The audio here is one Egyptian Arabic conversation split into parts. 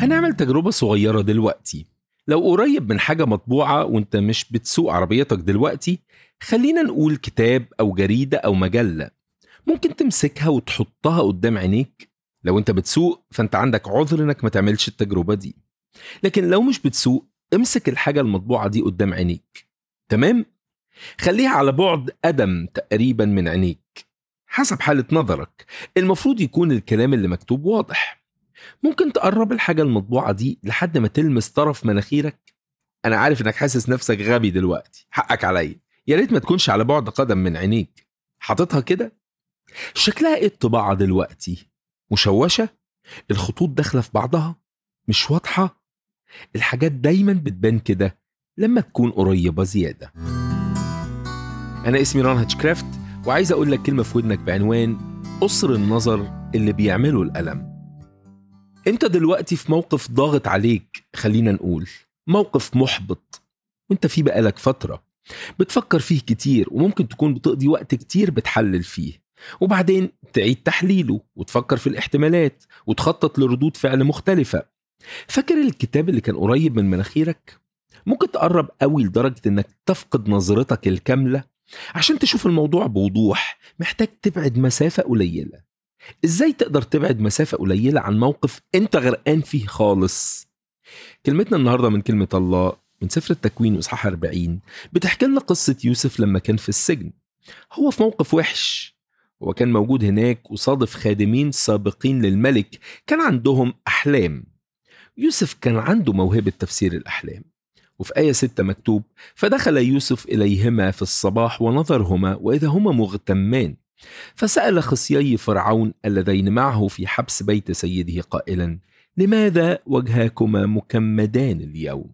هنعمل تجربة صغيرة دلوقتي لو قريب من حاجة مطبوعة وانت مش بتسوق عربيتك دلوقتي خلينا نقول كتاب أو جريدة أو مجلة ممكن تمسكها وتحطها قدام عينيك لو انت بتسوق فانت عندك عذر انك ما تعملش التجربة دي لكن لو مش بتسوق امسك الحاجة المطبوعة دي قدام عينيك تمام؟ خليها على بعد قدم تقريبا من عينيك حسب حالة نظرك المفروض يكون الكلام اللي مكتوب واضح ممكن تقرب الحاجة المطبوعة دي لحد ما تلمس طرف مناخيرك أنا عارف إنك حاسس نفسك غبي دلوقتي حقك عليا يا ريت ما تكونش على بعد قدم من عينيك حاططها كده شكلها ايه الطباعة دلوقتي مشوشة الخطوط داخلة في بعضها مش واضحة الحاجات دايما بتبان كده لما تكون قريبة زيادة أنا اسمي ران هاتشكرافت وعايز أقول لك كلمة في ودنك بعنوان قصر النظر اللي بيعمله الألم أنت دلوقتي في موقف ضاغط عليك خلينا نقول موقف محبط وانت فيه بقالك فترة بتفكر فيه كتير وممكن تكون بتقضي وقت كتير بتحلل فيه وبعدين تعيد تحليله وتفكر في الاحتمالات وتخطط لردود فعل مختلفة فاكر الكتاب اللي كان قريب من مناخيرك؟ ممكن تقرب قوي لدرجة انك تفقد نظرتك الكاملة عشان تشوف الموضوع بوضوح محتاج تبعد مسافة قليلة ازاي تقدر تبعد مسافة قليلة عن موقف انت غرقان فيه خالص كلمتنا النهاردة من كلمة الله من سفر التكوين وإصحاح 40 بتحكي لنا قصة يوسف لما كان في السجن هو في موقف وحش هو كان موجود هناك وصادف خادمين سابقين للملك كان عندهم أحلام يوسف كان عنده موهبة تفسير الأحلام وفي آية 6 مكتوب فدخل يوسف إليهما في الصباح ونظرهما وإذا هما مغتمان فسأل خصيي فرعون اللذين معه في حبس بيت سيده قائلا لماذا وجهاكما مكمدان اليوم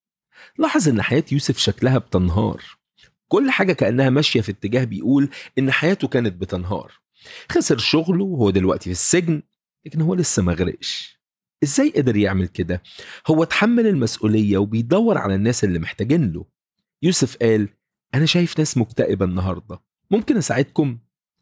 لاحظ ان حياة يوسف شكلها بتنهار كل حاجة كأنها ماشية في اتجاه بيقول ان حياته كانت بتنهار خسر شغله وهو دلوقتي في السجن لكن هو لسه ما غرقش ازاي قدر يعمل كده هو اتحمل المسؤولية وبيدور على الناس اللي محتاجين له يوسف قال انا شايف ناس مكتئبة النهاردة ممكن اساعدكم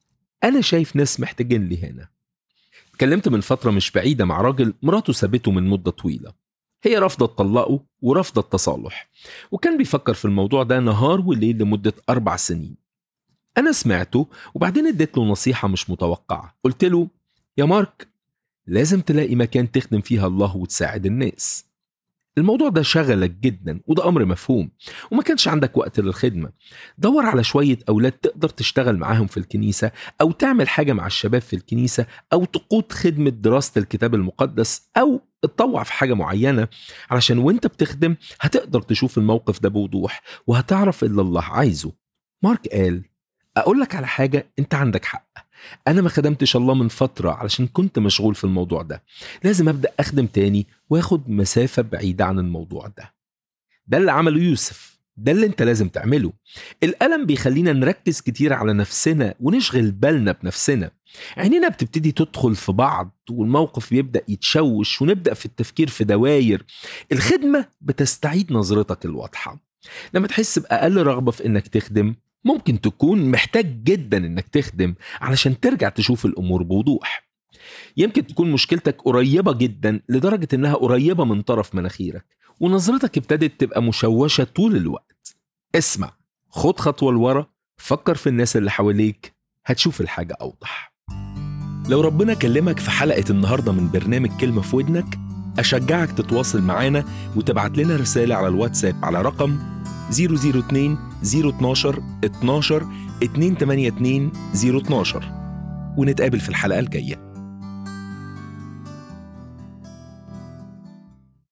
انا شايف ناس محتاجين لي هنا اتكلمت من فترة مش بعيدة مع راجل مراته سابته من مدة طويلة هي رافضة تطلقه ورافضة التصالح وكان بيفكر في الموضوع ده نهار وليل لمدة أربع سنين أنا سمعته وبعدين اديت له نصيحة مش متوقعة قلت له يا مارك لازم تلاقي مكان تخدم فيها الله وتساعد الناس الموضوع ده شغلك جدا وده أمر مفهوم وما كانش عندك وقت للخدمة دور على شوية أولاد تقدر تشتغل معاهم في الكنيسة أو تعمل حاجة مع الشباب في الكنيسة أو تقود خدمة دراسة الكتاب المقدس أو اتطوع في حاجة معينة علشان وانت بتخدم هتقدر تشوف الموقف ده بوضوح وهتعرف اللي الله عايزه مارك قال أقول لك على حاجة أنت عندك حق أنا ما خدمتش الله من فترة علشان كنت مشغول في الموضوع ده لازم أبدأ أخدم تاني وآخد مسافة بعيدة عن الموضوع ده ده اللي عمله يوسف ده اللي انت لازم تعمله الألم بيخلينا نركز كتير على نفسنا ونشغل بالنا بنفسنا عينينا بتبتدي تدخل في بعض والموقف بيبدأ يتشوش ونبدأ في التفكير في دواير الخدمة بتستعيد نظرتك الواضحة لما تحس بأقل رغبة في إنك تخدم ممكن تكون محتاج جدا إنك تخدم علشان ترجع تشوف الأمور بوضوح يمكن تكون مشكلتك قريبة جدا لدرجة إنها قريبة من طرف مناخيرك ونظرتك ابتدت تبقى مشوشة طول الوقت اسمع خد خطوة لورا فكر في الناس اللي حواليك هتشوف الحاجة أوضح لو ربنا كلمك في حلقة النهاردة من برنامج كلمة في ودنك أشجعك تتواصل معانا وتبعت لنا رسالة على الواتساب على رقم 002 012 12 282 012 ونتقابل في الحلقة الجاية